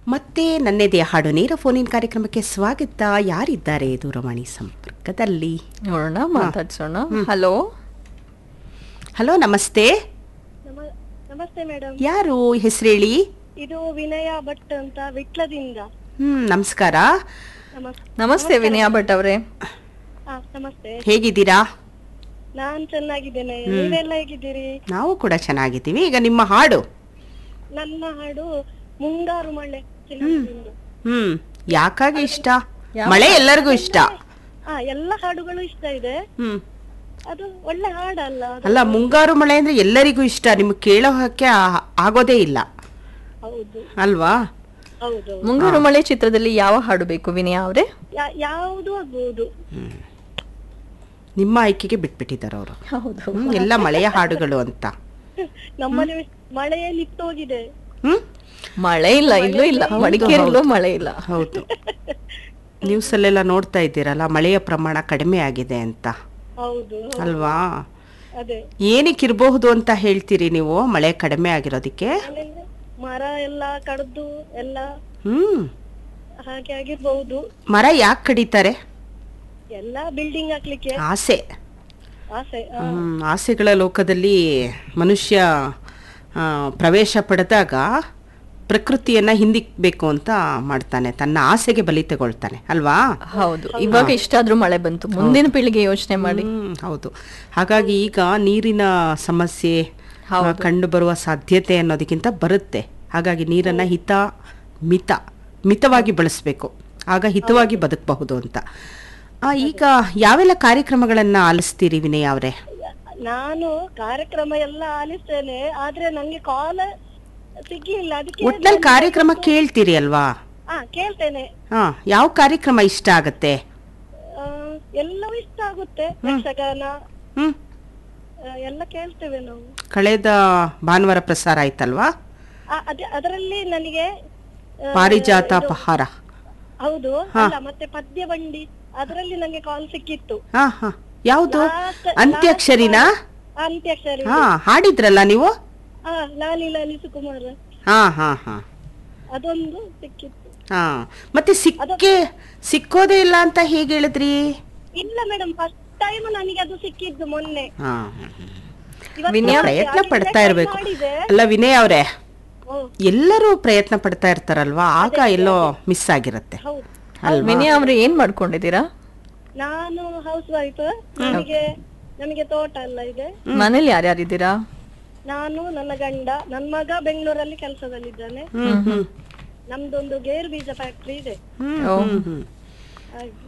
ಮತ್ತೆ ನನ್ನೆದೆಯ ಹಾಡು ನೇರ ಫೋನಿನ ಕಾರ್ಯಕ್ರಮಕ್ಕೆ ಸ್ವಾಗತ ಯಾರಿದ್ದಾರೆ ದೂರವಾಣಿ ಸಂಪರ್ಕದಲ್ಲಿ ನೋಡೋಣ ಮಾತಾಡ್ಸೋಣ ಹಲೋ ಹಲೋ ನಮಸ್ತೆ ನಮ- ನಮಸ್ತೆ ಮೇಡಮ್ ಯಾರು ಹೆಸರೇಳಿ ಇದು ವಿನಯ ಭಟ್ ಅಂತ ವಿಟ್ಲದಿಂದ ಹ್ಮ್ ನಮಸ್ಕಾರ ನಮಸ್ ನಮಸ್ತೆ ವಿನಯಾ ಭಟ್ ಅವರೇ ಹಾ ನಮಸ್ತೆ ಹೇಗಿದ್ದೀರಾ ನಾನ್ ಚೆನ್ನಾಗಿದ್ದೇನೆ ನೀವೆಲ್ಲ ಹೇಗಿದ್ದೀರಿ ನಾವು ಕೂಡ ಚೆನ್ನಾಗಿದ್ದೀವಿ ಈಗ ನಿಮ್ಮ ಹಾಡು ನನ್ನ ಹಾಡು ಮುಂಗಾರು ಮಳೆ ಚಿನ್ನದಿಂದ. ಹ್ಮ್ ಯಾಕಾಗಿ ಇಷ್ಟ ಮಳೆ ಎಲ್ಲರಿಗೂ ಇಷ್ಟ ಹಾ ಎಲ್ಲ ಹಾಡುಗಳು ಇಷ್ಟ ಇದೆ ಹ್ಮ್ ಅದು ಒಳ್ಳೆ ಹಾಡಲ್ಲ ಅದು ಅಲ್ಲ ಮುಂಗಾರು ಮಳೆ ಅಂದ್ರೆ ಎಲ್ಲರಿಗೂ ಇಷ್ಟ ನಿಮ್ಗೆ ಕೇಳೋ ಹಾಗೆ ಆ- ಆಗೋದೇ ಇಲ್ಲ ಹೌದು ಅಲ್ವಾ ಹೌದು ಮುಂಗಾರು ಮಳೆ ಚಿತ್ರದಲ್ಲಿ ಯಾವ ಹಾಡು ಬೇಕು ವಿನಯಾ ಅವರೇ ಯಾ- ಯಾವುದು ಆಗ್ಬಹುದು ನಿಮ್ಮ ಆಯ್ಕೆಗೆ ಬಿಟ್ಬಿಟ್ಟಿದ್ದಾರೆ ಅವರು ಹೌದು ಎಲ್ಲ ಮಳೆಯ ಹಾಡುಗಳು ಅಂತ ನಮ್ಮಲ್ಲಿ ಮಳೆಯೇ ನಿಂತೋಗಿದೆ ಹ್ಮ್ ಮಳೆ ಇಲ್ಲ ಇಲ್ಲೂ ಇಲ್ಲ ಮಡಿಕೇರಿಲೂ ಮಳೆ ಇಲ್ಲ ಹೌದು ನ್ಯೂಸ್ ಅಲ್ಲೆಲ್ಲ ನೋಡ್ತಾ ಇದ್ದೀರಲ್ಲ ಮಳೆಯ ಪ್ರಮಾಣ ಕಡಿಮೆ ಆಗಿದೆ ಅಂತ ಹೌದು ಅಲ್ವಾ ಅದೇ ಏನಕ್ಕೆ ಇರಬಹುದು ಅಂತ ಹೇಳ್ತೀರಿ ನೀವು ಮಳೆ ಕಡಿಮೆ ಆಗಿರೋದಕ್ಕೆ ಆಮೇಲೆ ಮರ ಎಲ್ಲ ಕಡ್ದು ಎಲ್ಲ ಹ್ಮ್ ಹಾಗೆ ಆಗಿರ್ಬಹುದು ಮರ ಯಾಕೆ ಕಡಿತಾರೆ ಎಲ್ಲ ಬಿಲ್ಡಿಂಗ್ ಹಾಕ್ಲಿಕ್ಕೆ ಆಸೆ ಆಸೆ ಆ, ಹ್ಮ್, ಆಸೆಗಳ ಲೋಕದಲ್ಲಿ ಮನುಷ್ಯ ಆ, ಪ್ರವೇಶ ಪಡೆದಾಗ ಪ್ರಕೃತಿಯನ್ನ ಹಿಂದಿಕ್ಬೇಕು ಅಂತ ಮಾಡ್ತಾನೆ ತನ್ನ ಆಸೆಗೆ ಬಲಿ ತಗೊಳ್ತಾನೆ ಅಲ್ವಾ ಹೌದು ಇವಾಗ ಇಷ್ಟಾದ್ರೂ ಮಳೆ ಬಂತು ಮುಂದಿನ ಪೀಳಿಗೆ ಯೋಚನೆ ಮಾಡಿ ಹ್ಮ್, ಹೌದು ಹಾಗಾಗಿ ಈಗ ನೀರಿನ ಸಮಸ್ಯೆ ಕಂಡು ಬರುವ ಸಾಧ್ಯತೆ ಅನ್ನೋದಕ್ಕಿಂತ ಬರುತ್ತೆ ಹಾಗಾಗಿ ನೀರನ್ನ ಹಿತ ಮಿತ ಮಿತವಾಗಿ ಬಳಸಬೇಕು ಆಗ ಹಿತವಾಗಿ ಬದುಕಬಹುದು ಅಂತ ಆ, ಈಗ ಯಾವೆಲ್ಲ ಕಾರ್ಯಕ್ರಮಗಳನ್ನ ಆಲಿಸ್ತೀರಿ ವಿನಯ್ ಅವರೇ ನಾನು ಕಾರ್ಯಕ್ರಮ ಎಲ್ಲ ಆಲಿಸ್ತೇನೆ ಆದ್ರೆ ನಂಗೆ ಕಾಲ್ ಸಿಗ್ಲಿಲ್ಲ ಅದಕ್ಕೆ ಒಟ್ನಲ್ಲಿ ಕಾರ್ಯಕ್ರಮ ಕೇಳ್ತೀರಿ ಅಲ್ವಾ ಹಾ ಕೇಳ್ತೇನೆ ಹಾ ಯಾವ ಕಾರ್ಯಕ್ರಮ ಇಷ್ಟ ಆಗತ್ತೆ ಆ, ಎಲ್ಲವೂ ಇಷ್ಟ ಆಗುತ್ತೆ ಯಕ್ಷಗಾನ ಹ್ಮ್ ಆ, ಎಲ್ಲ ಕೇಳ್ತೇವೆ ನಾವು ಕಳೆದ ಭಾನುವಾರ ಪ್ರಸಾರ ಆಯ್ತಲ್ವಾ ಆ, ಅದೇ ಅದರಲ್ಲಿ ನನಗೆ ಆ, ಪಾರಿಜಾತ ಪಹಾರ ಹೌದು ಅಲ್ಲ ಮತ್ತೆ ಪದ್ಯ ಬಂಡಿ ಅದರಲ್ಲಿ ನಂಗೆ ಕಾಲ್ ಸಿಕ್ಕಿತ್ತು ಹಾ ಹಾ ಯಾವುದು Last- ಅಂತ್ಯಾಕ್ಷರಿನಾ ಅಂತ್ಯಾಕ್ಷರಿ ಹಾ ಹಾಡಿದ್ರಲ್ಲ ನೀವು ಹಾ ಲಾಲಿ ಲಾಲಿ ಸುಕುಮಾರ ಹಾ ಹಾ ಹಾ ಅದೊಂದು ಸಿಕ್ಕಿತ್ತು ಹಾ ಮತ್ತೆ ಸಿಕ್ಕೇ ಸಿಕ್ಕೋದೇ ಇಲ್ಲ ಅಂತ ಹೇಗೆ ಹೇಳಿದ್ರಿ ಇಲ್ಲ ಮೇಡಮ್ ಫಸ್ಟ್ ಟೈಮ್ ನನಗೆ ಅದು ಸಿಕ್ಕಿದ್ದು ಮೊನ್ನೆ ಹಾ ಇವತ್ತು ವಿನಯ ನಾನು ಪ್ರಯತ್ನ ಯಾರಿಗೆ ಪಡ್ತಾ try ಇರ್ಬೇಕು ಮಾಡಿದೆ ಅಲ್ಲ ವಿನಯ್ ಅವರೇ ಓ, ಎಲ್ಲರೂ ಪ್ರಯತ್ನ ಪಡ್ತಾ ಇರ್ತಾರಲ್ವಾ ಆಗ ಎಲ್ಲೋ ಮಿಸ್ ಆಗಿರತ್ತೆ ಹೌದು ವಿನಯಾ ಅವ್ರೆ ಏನ್ ಮಾಡ್ಕೊಂಡಿದ್ದೀರಾ ನಾನು ಹೌಸ್ ವೈಫ್ ನನಗೆ ನಮಗೆ ತೋಟ ಎಲ್ಲ ಇದೆ ಮನೇಲಿ ಯಾರ್ಯಾರಿದ್ದೀರಾ ನಾನು ನನ್ನ ಗಂಡ ನನ್ನ ಮಗ ಬೆಂಗಳೂರಲ್ಲಿ ಕೆಲಸದಲ್ಲಿದ್ದಾನೆ ಹ್ಮ್ ಹ್ಮ್ ನಮ್ದೊಂದು ಗೇರು ಬೀಜ ಫ್ಯಾಕ್ಟ್ರಿ ಇದೆ ಹ್ಮ್ ಓ. ಹ್ಮ್ ಹ್ಮ್ ಹಾಗೆ